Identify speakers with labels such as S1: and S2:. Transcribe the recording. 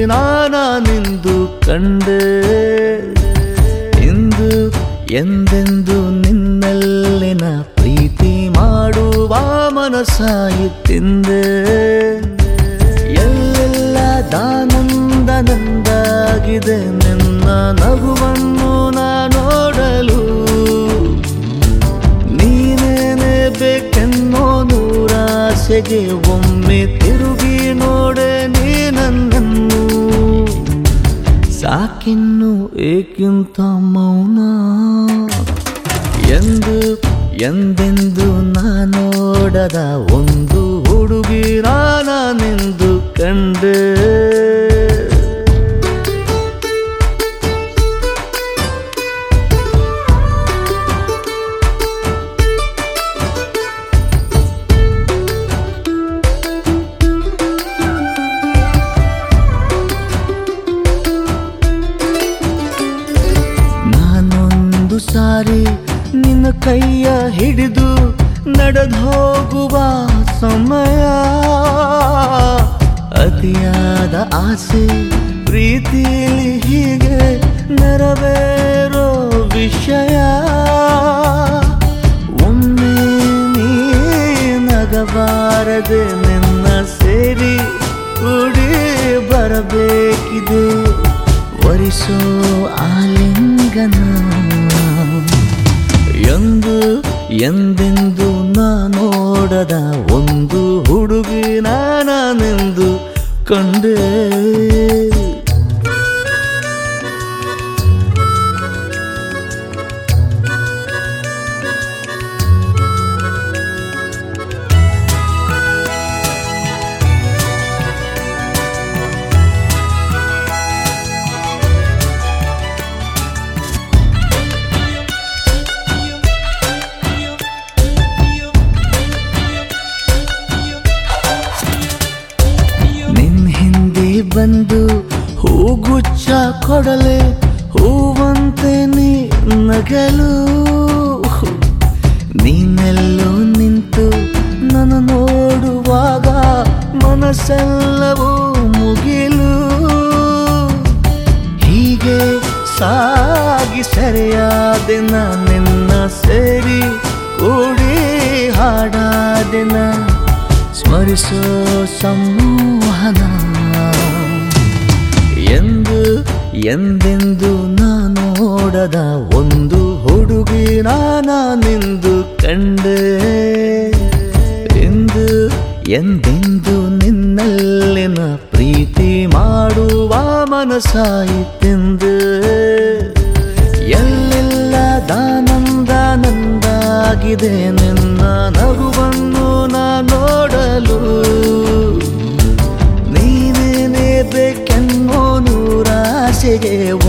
S1: ನಾನಿಂದು ಕಂಡೆ ಇಂದು ಎಂದೆಂದು ನಿನ್ನಲ್ಲಿನ ಪ್ರೀತಿ ಮಾಡುವ ಮನಸ್ಸಾಯಿತೆಂದೆ ಎಲ್ಲೆಲ್ಲ ದಾನಂದ ನಂದಾಗಿದೆ ನಿನ್ನ ನಗುವನ್ನು ನಾ ನೋಡಲು ನೀನೇನೆ ಬೇಕೆನ್ನೋ ನೂರಾಸೆಗೆ ಒಮ್ಮೆ ತಿರುಗಿ ನೋಡೆ ನೀ ನನ್ನನ್ನು ಸಾಕಿನ್ನು ಏಕಿಂತ ಮೌನ ಎಂದು ಎಂದೆಂದು ನಾ ನೋಡದ ಒಂದು ಹುಡುಗಿ ನಾನೆಂದು ಕಂಡೆ ನಾನೊಂದು ಸಾರಿ ನಿನ್ನ ಕೈಯ ಹಿಡಿದು ನಡೆದು ಹೋಗುವ ಸಮಯ ಅತಿಯಾದ ಆಸೆ ಪ್ರೀತಿಲಿ ಹೀಗೆ ನೆರವೇರೋ ವಿಷಯ ಒಮ್ಮೆ ನೀ ನಗಬಾರದೆ ನಿನ್ನ ಸೇರಿ ಕೂಡಿ ಬರಬೇಕಿದೆ ವರಿಸೋ ಆಲಿಂಗನ ಎಂದು ಎಂದೆಂದು ನಾ ನೋಡದ ಒಂದು ಹುಡುಗಿ ನಾನೆಂದು ಕಂಡೆ ನಿನ್ ಹಿಂದೆ ಬಂದು ಹೂಗುಚ್ಚ ಕೊಡಲೆ ಹೂವಂತೆ ನೀ ನಗಲು ನೀನೆಲ್ಲೋ ನಿಂತು ನನ್ನ ನೋಡುವಾಗ ಮನಸ್ಸೆಲ್ಲವೂ ಮುಗಿಲು ಹೀಗೆ ಸಾಗಿ ಸರಿಯಾದಿನ ನಿನ್ನ ಸೇರಿ ಕೂಡಿ ಹಾಡಾದಿನ ಸ್ಮರಿಸೋ ಸಂಮೋಹನ ಎಂದು ಎಂದೆಂದು ನಾ ನೋಡದ ಒಂದು ಹುಡುಗಿ ನಾನಿಂದು ಕಂಡೆ ಎಂದು ಎಂದೆಂದು ನಿನ್ನಲ್ಲಿನ ಪ್ರೀತಿ ಮಾಡುವ ಮನಸ್ಸಾಯಿತೆಂದು ಎಲ್ಲೆಲ್ಲ ದಾನಂದ ನಂದಾಗಿದೆ ನಿನ್ನ ನಗುವನ್ನು ನಾ ನೋಡಲು ನೀನೇನೇ ಬೇಕೆನ್ನೋ ನೂರಾಸೆಗೆ